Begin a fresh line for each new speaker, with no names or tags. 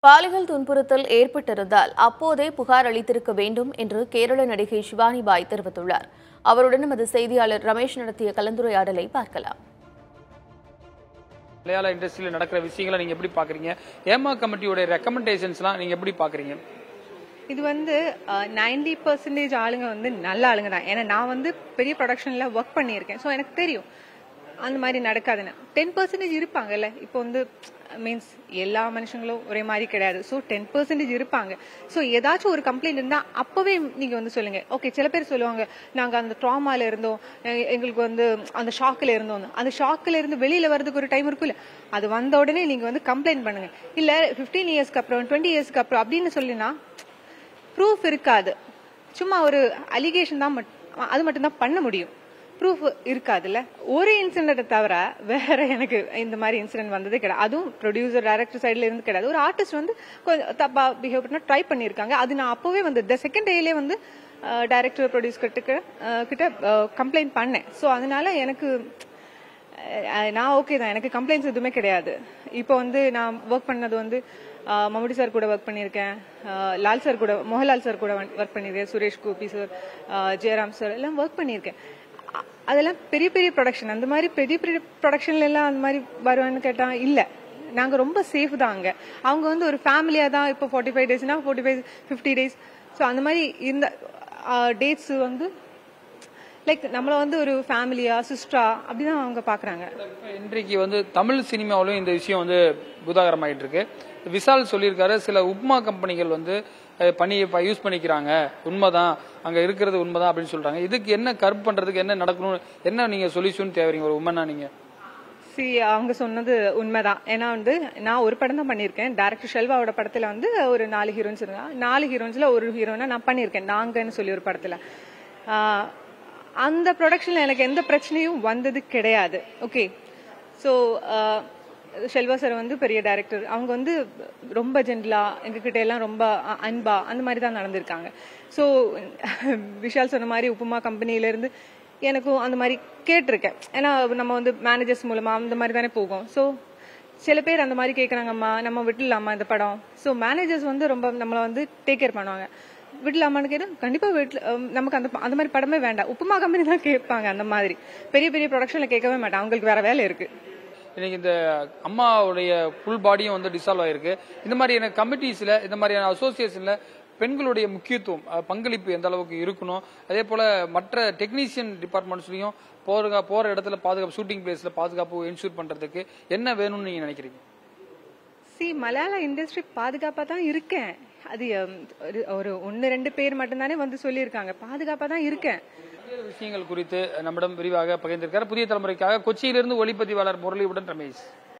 பாலியல் துன்புறுத்தல் ஏற்பட்டிருந்தால் அப்போதே புகார் அளித்திருக்க வேண்டும் என்று கேரள நடிகை ஷிவானி பாய் தெரிவித்துள்ளார் அவருடன் நமது செய்தியாளர் ரமேஷ் நடத்திய கலந்துரையாடலை பார்க்கலாம்
மலையாள இண்டஸ்ட்ரியில் நடக்கிற விஷயங்களை நீங்க எப்படி பாக்குறீங்க ஏமா கமிட்டியோட ரெக்கமெண்டேஷன்ஸ்லாம் நீங்க எப்படி பாக்குறீங்க
இது வந்து நைன்டி பர்சன்டேஜ் ஆளுங்க வந்து நல்ல ஆளுங்க தான் ஏன்னா நான் வந்து பெரிய ப்ரொடக்ஷன்ல ஒர்க் பண்ணியிருக்கேன் ஸோ எனக்கு தெரியும் அந்த மாதிரி நடக்காதுன்னு டென் பர்சன்டேஜ் இருப்பாங்கல்ல இப்போ வந்து மீன்ஸ் எல்லா மனுஷங்களும் ஒரே மாதிரி கிடையாது ஸோ டென் பர்சன்டேஜ் இருப்பாங்க ஸோ ஏதாச்சும் ஒரு கம்ப்ளைண்ட் இருந்தால் அப்போவே நீங்கள் வந்து சொல்லுங்க ஓகே சில பேர் சொல்லுவாங்க நாங்கள் அந்த ட்ராமால இருந்தோம் எ- எங்களுக்கு வந்து அந்த ஷாக்கில் இருந்தோம் அந்த ஷாக்கில் இருந்து வெளியில வரதுக்கு ஒரு டைம் இருக்குல்ல அது வந்த உடனே நீங்கள் வந்து கம்ப்ளைண்ட் பண்ணுங்க இல்லை ஃபிஃப்டீன் இயர்ஸ்க்கு அப்புறம் டுவெண்ட்டி இயர்ஸ்க்கு அப்புறம் அப்படின்னு சொல்லினா ப்ரூஃப் இருக்காது சும்மா ஒரு அலிகேஷன் தான் மட்- அது மட்டும்தான் பண்ண முடியும் ப்ரூஃப் இருக்காதுல்ல ஒரு இன்சிடென்ட்டை தவிர வேற எனக்கு இந்த மாதிரி இன்சிடென்ட் வந்ததே கிடையாது அதுவும் ப்ரொடியூசர் டைரக்டர் சைடுல இருந்து கிடையாது ஒரு ஆர்டிஸ்ட் வந்து கொஞ்சம் தப்பா பிஹேவ் பண்ண ட்ரை பண்ணியிருக்காங்க அது நான் அப்போவே வந்து த செகண்ட் டேலே வந்து டைரக்டர் ப்ரொடியூஸ் கிட்ட அஹ், கிட்ட கம்ப்ளைண்ட் பண்ணேன் ஸோ அதனால எனக்கு அஹ் நான் ஓகே தான் எனக்கு கம்ப்ளைண்ட்ஸ் எதுவுமே கிடையாது இப்போ வந்து நான் ஒர்க் பண்ணது வந்து அஹ், மம்முட்டி சார் கூட ஒர்க் பண்ணியிருக்கேன் அஹ், லால் சார் கூட மோகன்லால் சார் கூட ஒர்க் பண்ணியிருக்கேன் சுரேஷ் கோபி சார் அஹ், ஜெயராம் சார் எல்லாம் ஒர்க் பண்ணியிருக்கேன் அ- அதெல்லாம் பெரிய பெரிய ப்ரொடக்ஷன் அந்த மாதிரி பெரிய பெரிய ப்ரொடக்ஷன்ல எல்லாம் அந்த மாதிரி வருவான்னு கேட்டா இல்ல நாங்க ரொம்ப சேஃப் தான் அங்க அவங்க வந்து ஒரு ஃபேமிலியா தான் இப்போ ஃபார்ட்டி ஃபைவ் டேஸ்னா forty five fifty days so அந்த மாதிரி இந்த டேட்ஸ் வந்து லைக் நம்மள வந்து ஒரு ஃபேமிலியா சிஸ்டரா அப்படிதான் அவங்க பாக்குறாங்க
இன்றைக்கு வந்து தமிழ் சினிமாவிலும் இந்த விஷயம் வந்து புதாகரமாயிட்டு இருக்கு விஷால் சொல்லியிருக்காரு சில உப்மா கம்பெனிகள் வந்து அஹ், பண்ணி யூஸ் பண்ணிக்கிறாங்க உண்மைதான் அங்க இருக்கிறது உண்மைதான் அப்படின்னு சொல்றாங்க இதுக்கு என்ன கர்ப் பண்றதுக்கு என்ன நடக்கணும் என்ன நீங்க சொல்யூஷன் தேவைங்க ஒரு உண்மைனா நீங்க
சி அவங்க சொன்னது உண்மைதான் ஏன்னா வந்து நான் ஒரு படம் தான் பண்ணியிருக்கேன் டேரக்டர் ஷெல்வாவோட படத்துல வந்து ஒரு நாலு ஹீரோயின்ஸ் இருந்தாங்க நாலு ஹீரோயின்ஸ்ல ஒரு ஹீரோயினா நான் பண்ணியிருக்கேன் நாங்கன்னு சொல்லி ஒரு படத்துல ஆஹ் அந்த ப்ரொடக்ஷன்ல எனக்கு எந்த பிரச்சனையும் வந்தது கிடையாது ஓகே ஸோ ஷெல்வா சார் வந்து பெரிய டைரக்டர் அவங்க வந்து ரொம்ப ஜென்டலா எங்ககிட்ட எல்லாம் ரொம்ப அ- அன்பா அந்த மாதிரி தான் நடந்திருக்காங்க ஸோ விஷால் சொன்ன மாதிரி உப்புமா கம்பெனில இருந்து எனக்கும் அந்த மாதிரி கேட்டிருக்கேன் ஏன்னா நம்ம வந்து மேனேஜர்ஸ் மூலமா அந்த மாதிரி தானே போகும் ஸோ சில பேர் அந்த மாதிரி கேட்குறாங்கம்மா நம்ம விட்டுலாமா இந்த படம் ஸோ மேனேஜர்ஸ் வந்து ரொம்ப நம்மளை வந்து டேக் கேர் பண்ணுவாங்க விடலாமான்னு கேட்டா கண்டிப்பா வீட்டுல அஹ், நமக்கு அந்த அந்த மாதிரி படமே வேண்டாம் உப்புமா கம்பெனி தான் கேட்பாங்க அந்த மாதிரி பெரிய பெரிய ப்ரொடக்ஷன்ல கேட்கவே மாட்டாங்க அவங்களுக்கு வேற வேலை இருக்கு
இன்னைக்கு இந்த அம்மாவுடைய ஃபுல் பாடியும் வந்து டிசால்வ் ஆயிருக்கு இந்த மாதிரியான கமிட்டிஸ்ல இந்த மாதிரியான அசோசியேஷன்ல பெண்களுடைய முக்கியத்துவம் அஹ், பங்களிப்பு எந்த அளவுக்கு இருக்கணும் அதே போல மற்ற டெக்னீஷியன் டிபார்ட்மெண்ட்ஸ்லயும் போற போற இடத்துல பாதுகாப்பு ஷூட்டிங் பிளேஸ்ல பாதுகாப்பு என்ஷூர் பண்றதுக்கு என்ன வேணும்னு நீங்க நினைக்கிறீங்க
சி மலையாள இண்டஸ்ட்ரி பாதுகாப்பா தான் இருக்கேன் அது ஹம், ஒரு- ஒரு ஒன்னு ரெண்டு பேர் மட்டும்தானே வந்து சொல்லியிருக்காங்க பாதுகாப்பா தான் இருக்கேன்
பல்வேறு விஷயங்கள் குறித்து நம்மிடம் விரிவாக பகிர்ந்திருக்கார் புதிய தலைமுறைக்காக கொச்சியிலிருந்து ஒளிப்பதிவாளர் முரளியுடன் ரமேஷ்